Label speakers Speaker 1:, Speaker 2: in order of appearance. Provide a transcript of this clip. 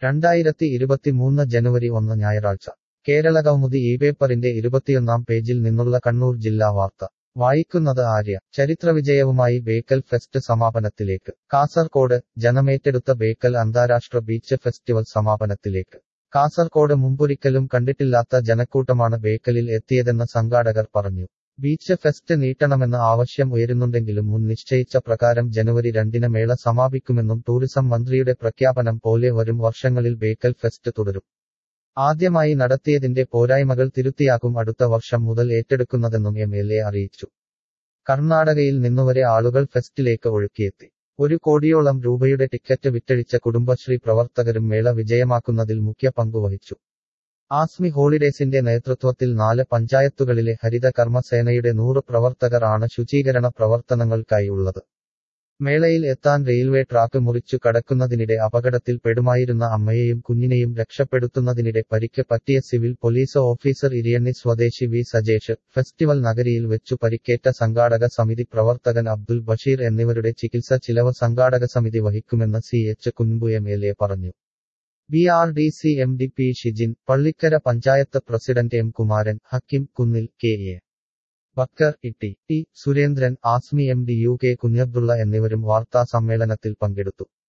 Speaker 1: രണ്ടായിരത്തി ഇരുപത്തിമൂന്ന് ജനുവരി ഒന്ന് ഞായറാഴ്ച കേരള കൗമുദി ഈ പേപ്പറിന്റെ ഇരുപത്തിയൊന്നാം പേജിൽ നിന്നുള്ള കണ്ണൂർ ജില്ലാ വാർത്ത വായിക്കുന്നത് ആര്യ ചരിത്രവിജയവുമായി ബേക്കൽ ഫെസ്റ്റ് സമാപനത്തിലേക്ക് കാസർകോട് ജനമേറ്റെടുത്ത ബേക്കൽ അന്താരാഷ്ട്ര ബീച്ച് ഫെസ്റ്റിവൽ സമാപനത്തിലേക്ക് കാസർകോട് മുമ്പൊരിക്കലും കണ്ടിട്ടില്ലാത്ത ജനക്കൂട്ടമാണ് ബേക്കലിൽ എത്തിയതെന്ന് സംഘാടകർ പറഞ്ഞു ബീച്ച് ഫെസ്റ്റ് നീട്ടണമെന്ന ആവശ്യം ഉയരുന്നുണ്ടെങ്കിലും മുൻ നിശ്ചയിച്ച പ്രകാരം ജനുവരി രണ്ടിന് മേള സമാപിക്കുമെന്നും ടൂറിസം മന്ത്രിയുടെ പ്രഖ്യാപനം പോലെ വരും വർഷങ്ങളിൽ ബേക്കൽ ഫെസ്റ്റ് തുടരും ആദ്യമായി നടത്തിയതിന്റെ പോരായ്മകൾ തിരുത്തിയാകും അടുത്ത വർഷം മുതൽ ഏറ്റെടുക്കുന്നതെന്നും എം എൽ എ അറിയിച്ചു കർണാടകയിൽ നിന്നുവരെ ആളുകൾ ഫെസ്റ്റിലേക്ക് ഒഴുക്കിയെത്തി ഒരു കോടിയോളം രൂപയുടെ ടിക്കറ്റ് വിറ്റഴിച്ച കുടുംബശ്രീ പ്രവർത്തകരും മേള വിജയമാക്കുന്നതിൽ മുഖ്യ പങ്കുവഹിച്ചു ആസ്മി ഹോളിഡേസിന്റെ നേതൃത്വത്തിൽ നാല് പഞ്ചായത്തുകളിലെ ഹരിത കർമ്മസേനയുടെ നൂറ് പ്രവർത്തകർ ആണ് ശുചീകരണ പ്രവർത്തനങ്ങൾക്കായി ഉള്ളത് മേളയിൽ എത്താൻ റെയിൽവേ ട്രാക്ക് മുറിച്ചു കടക്കുന്നതിനിടെ അപകടത്തിൽ പെടുമായിരുന്ന അമ്മയെയും കുഞ്ഞിനെയും രക്ഷപ്പെടുത്തുന്നതിനിടെ പരിക്ക് പറ്റിയ സിവിൽ പോലീസ് ഓഫീസർ ഇരിയണ്ണി സ്വദേശി വി സജേഷ് ഫെസ്റ്റിവൽ നഗരിയിൽ വെച്ചു പരിക്കേറ്റ സംഘാടക സമിതി പ്രവർത്തകൻ അബ്ദുൽ ബഷീർ എന്നിവരുടെ ചികിത്സ ചിലവ് സംഘാടക സമിതി വഹിക്കുമെന്ന് സി എച്ച് കുൻപു എം എൽ എ പറഞ്ഞു B R D C M D P Shijin Pallikkara panchayat president M Kumaran Hakkim Kunnil K A Bakkar Itti T Surendran Asmi M D U K Kunhabdulla എന്നിവരും വാർത്താ സമ്മേളനത്തിൽ പങ്കെടുത്തു